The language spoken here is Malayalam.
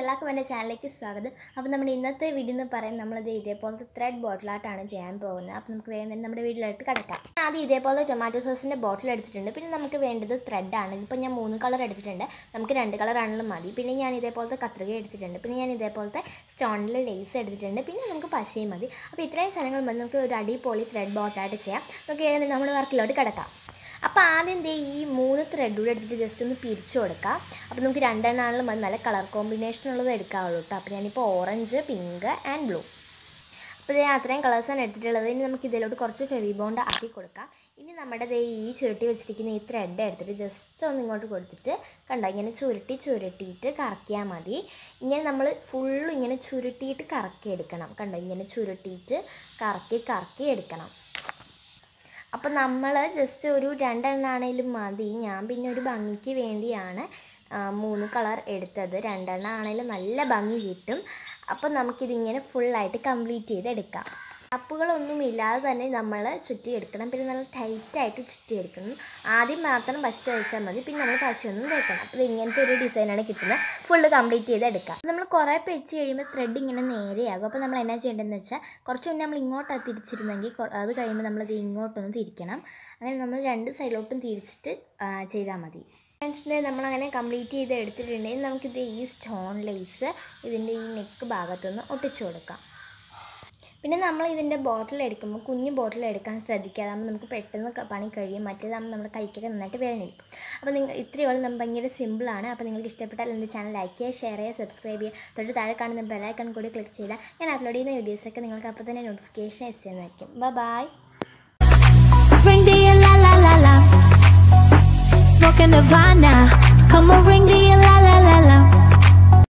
എല്ലാവർക്കും എൻ്റെ ചാനലിലേക്ക് സ്വാഗതം അപ്പോൾ നമ്മുടെ ഇന്നത്തെ വീഡിയോ എന്ന് പറയുന്നത് നമ്മളത് ഇതേപോലത്തെ ത്രെഡ് ബോട്ടിലായിട്ടാണ് ചെയ്യാൻ പോകുന്നത് അപ്പോൾ നമുക്ക് വേഗം തന്നെ നമ്മുടെ വീട്ടിലോട്ട് കിടക്കാം ആദ്യം ഇതേപോലെ ടൊമാറ്റോ സോസിൻ്റെ ബോട്ടിൽ എടുത്തിട്ടുണ്ട് പിന്നെ നമുക്ക് വേണ്ടത് ത്രെഡാണ് ഇപ്പോൾ ഞാൻ മൂന്ന് കളർ എടുത്തിട്ടുണ്ട് നമുക്ക് രണ്ട് കളറാണെങ്കിലും മതി പിന്നെ ഞാൻ ഇതേപോലത്തെ കത്രിക എടുത്തിട്ടുണ്ട് പിന്നെ ഞാൻ ഇതേപോലത്തെ സ്റ്റോണിൽ ലേസ് എടുത്തിട്ടുണ്ട് പിന്നെ നമുക്ക് പശയും മതി അപ്പോൾ ഇത്രയും സാധനങ്ങൾ മതി നമുക്ക് ഒരു അടിപൊളി ത്രെഡ് ബോട്ടായിട്ട് ചെയ്യാം നമുക്ക് വേഗം തന്നെ നമ്മുടെ വർക്കിലോട്ട് കിടക്കാം അപ്പോൾ ആദ്യം ദേ ഈ മൂന്ന് ത്രെഡ് കൂടെ എടുത്തിട്ട് ജസ്റ്റ് ഒന്ന് പിരിച്ചു കൊടുക്കാം അപ്പോൾ നമുക്ക് രണ്ടെണ്ണാണെങ്കിലും മതി നല്ല കളർ കോമ്പിനേഷൻ ഉള്ളത് എടുക്കാവുള്ളൂ കേട്ടോ അപ്പോൾ ഞാനിപ്പോൾ ഓറഞ്ച് പിങ്ക് ആൻഡ് ബ്ലൂ അപ്പോൾ ഇതേ അത്രയും കളേഴ്സാണ് എടുത്തിട്ടുള്ളത് ഇനി നമുക്ക് ഇതിലോട്ട് കുറച്ച് ഫെവി ബോണ്ട് ആക്കി കൊടുക്കാം ഇനി നമ്മുടെ ദേ ഈ ചുരുട്ടി വെച്ചിരിക്കുന്ന ഈ ത്രെഡ് എടുത്തിട്ട് ജസ്റ്റ് ഒന്ന് ഇങ്ങോട്ട് കൊടുത്തിട്ട് കണ്ടോ ഇങ്ങനെ ചുരുട്ടി ചുരുട്ടിയിട്ട് കറക്കിയാൽ മതി ഇങ്ങനെ നമ്മൾ ഫുള്ളും ഇങ്ങനെ ചുരുട്ടിയിട്ട് കറക്കി എടുക്കണം കണ്ടോ ഇങ്ങനെ ചുരുട്ടിയിട്ട് കറക്കി കറക്കി എടുക്കണം അപ്പം നമ്മൾ ജസ്റ്റ് ഒരു രണ്ടെണ്ണാണേലും മതി ഞാൻ പിന്നെ ഒരു ഭംഗിക്ക് വേണ്ടിയാണ് ആ, മൂന്ന് കളർ എടുത്തത് രണ്ടെണ്ണം ആണെങ്കിലും നല്ല ഭംഗി കിട്ടും അപ്പം നമുക്കിതിങ്ങനെ ഫുള്ളായിട്ട് കംപ്ലീറ്റ് ചെയ്തെടുക്കാം കപ്പുകളൊന്നും ഇല്ലാതെ തന്നെ നമ്മൾ ചുറ്റിയെടുക്കണം പിന്നെ നല്ല ടൈറ്റായിട്ട് ചുറ്റിയെടുക്കണം ആദ്യം മാത്രം പശ തേച്ചാൽ മതി പിന്നെ നമ്മൾ പശയൊന്നും തേക്കണം അപ്പോൾ ഇങ്ങനത്തെ ഒരു ഡിസൈനാണ് കിട്ടുന്നത് ഫുള്ള് കംപ്ലീറ്റ് ചെയ്തെടുക്കാം നമ്മൾ കുറേ വെച്ച് കഴിയുമ്പോൾ ത്രെഡ് ഇങ്ങനെ നേരെയാകും അപ്പോൾ നമ്മൾ എന്നാ ചെയ്യേണ്ടതെന്ന് വെച്ചാൽ കുറച്ച് മുന്നേ നമ്മൾ ഇങ്ങോട്ടാണ് തിരിച്ചിരുന്നെങ്കിൽ കൊ- അത് കഴിയുമ്പോൾ നമ്മളത് ഇങ്ങോട്ടൊന്ന് തിരിക്കണം അങ്ങനെ നമ്മൾ രണ്ട് സൈഡിലോട്ടും തിരിച്ചിട്ട് ചെയ്താൽ മതി ഫ്രണ്ട്സിനെ നമ്മളങ്ങനെ കംപ്ലീറ്റ് ചെയ്ത് എടുത്തിട്ടുണ്ടെങ്കിൽ നമുക്കിത് ഈ സ്റ്റോൺ ലേസ് ഇതിൻ്റെ ഈ നെക്ക് ഭാഗത്തൊന്ന് ഒട്ടിച്ചു കൊടുക്കാം പിന്നെ നമ്മൾ ഇതിൻ്റെ ബോട്ടിൽ എടുക്കുമ്പോൾ കുഞ്ഞ് ബോട്ടിൽ എടുക്കാൻ ശ്രദ്ധിക്കുക അതാകുമ്പോൾ നമുക്ക് പെട്ടെന്ന് ക- പണി കഴിയും മറ്റേതാകുമ്പോൾ നമ്മുടെ കൈക്കൊക്കെ നന്നായിട്ട് വേദന എടുക്കും അപ്പോൾ നിങ്ങൾ ഇത്രയോളം നമ്മൾ ഭയങ്കര സിമ്പിളാണ് അപ്പോൾ നിങ്ങൾക്ക് ഇഷ്ടപ്പെട്ടാൽ എൻ്റെ ചാനൽ ലൈക്ക് ചെയ്യുക ഷെയർ ചെയ്യുക സബ്സ്ക്രൈബ് ചെയ്യുക തൊട്ട് താഴെ കാണുന്ന ബെലൈക്കൺ കൂടി ക്ലിക്ക് ചെയ്താൽ ഞാൻ അപ്ലോഡ് ചെയ്യുന്ന വീഡിയോസൊക്കെ നിങ്ങൾക്ക് അപ്പോൾ തന്നെ നോട്ടിഫിക്കേഷൻ എത്തുന്നതായിരിക്കും bye Ring the la la la la. Smoking Nirvana. Come on, ring the la